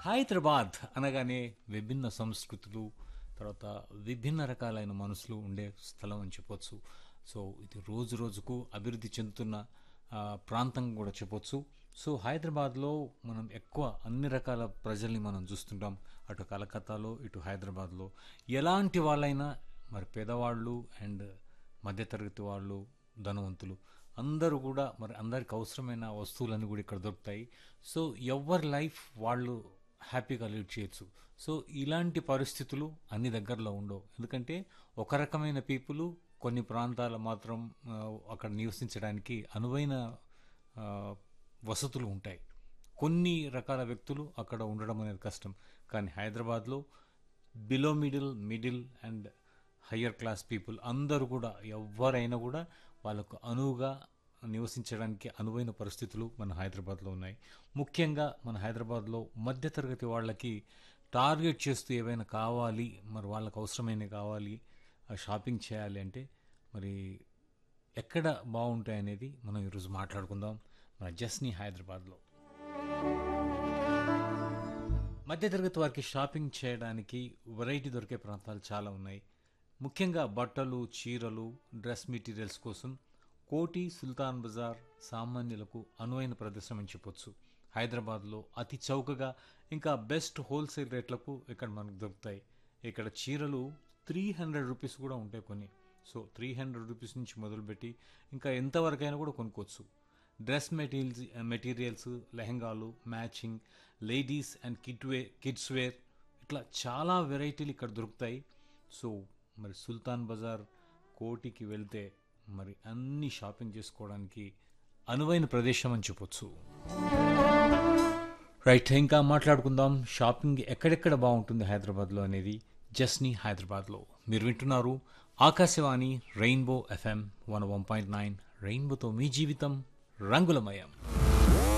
హైదరాబాద్ అనగానే విభిన్న సంస్కృతులు తర్వాత విభిన్న రకాలైన మనుషులు ఉండే స్థలం అని చెప్పొచ్చు సో ఇది రోజు రోజుకు అభివృద్ధి చెందుతున్న ఆ, ప్రాంతం కూడా చెప్పొచ్చు సో హైదరాబాద్లో మనం ఎక్కువ అన్ని రకాల ప్రజల్ని మనం చూస్తుంటాం అటు కలకత్తాలో ఇటు హైదరాబాద్లో ఎలాంటి వాళ్ళైనా మరి పేదవాళ్ళు అండ్ మధ్యతరగతి వాళ్ళు ధనవంతులు అందరూ కూడా మరి అందరికి అవసరమైన వస్తువులన్నీ కూడా ఇక్కడ దొరుకుతాయి సో ఎవరి లైఫ్ వాళ్ళు హ్యాపీగా లీడ్ చేయొచ్చు సో ఇలాంటి పరిస్థితులు అన్ని దగ్గరలో ఉండవు ఎందుకంటే ఒక రకమైన పీపుల్ కొన్ని ప్రాంతాల మాత్రం ఆ, అక్కడ నివసించడానికి అనువైన ఆ, వసతులు ఉంటాయి కొన్ని రకాల వ్యక్తులు అక్కడ ఉండడం అనేది కష్టం కానీ హైదరాబాద్లో below middle middle and higher class people అందరూ కూడా ఎవరైనా కూడా వాళ్ళకు అనువుగా నివసించడానికి అనువైన పరిస్థితులు మన హైదరాబాద్లో ఉన్నాయి ముఖ్యంగా మన హైదరాబాద్లో మధ్యతరగతి వాళ్ళకి టార్గెట్ చేస్తూ ఏవైనా కావాలి మరి వాళ్ళకు అవసరమైనవి కావాలి ఆ షాపింగ్ చేయాలి అంటే మరి ఎక్కడ బాగుంటాయి అనేది మనం ఈరోజు మాట్లాడుకుందాం మన జస్ని హైదరాబాద్లో మధ్యతరగతి వారికి షాపింగ్ చేయడానికి వెరైటీ దొరికే ప్రాంతాలు చాలా ఉన్నాయి ముఖ్యంగా బట్టలు చీరలు డ్రెస్ మెటీరియల్స్ కోసం కోటి సుల్తాన్ బజార్ సామాన్యులకు అనువైన ప్రదేశం అని చెప్పొచ్చు హైదరాబాద్లో అతి చౌకగా ఇంకా బెస్ట్ హోల్సేల్ రేట్లకు ఇక్కడ మనకు దొరుకుతాయి ఇక్కడ చీరలు త్రీ హండ్రెడ్ రూపీస్ కూడా ఉంటాయి కొన్ని సో త్రీ హండ్రెడ్ రూపీస్ నుంచి మొదలుపెట్టి ఇంకా ఎంతవరకైనా కూడా కొనుక్కోవచ్చు డ్రెస్ మెటీరియల్స్ మెటీరియల్స్ లెహంగాలు matching ladies and kid wear kids wear ఇట్లా చాలా వెరైటీలు ఇక్కడ దొరుకుతాయి సో మరి సుల్తాన్ బజార్ కోటికి వెళ్తే మరి అన్ని షాపింగ్ చేసుకోవడానికి అనువైన ప్రదేశం అని చెప్పొచ్చు రైట్ ఇంకా మాట్లాడుకుందాం షాపింగ్ ఎక్కడెక్కడ బాగుంటుంది హైదరాబాద్లో అనేది జస్ని హైదరాబాద్లో మీరు వింటున్నారు Akashvani rainbow FM one one point nine రెయిన్బోతో మీ జీవితం రంగులమయం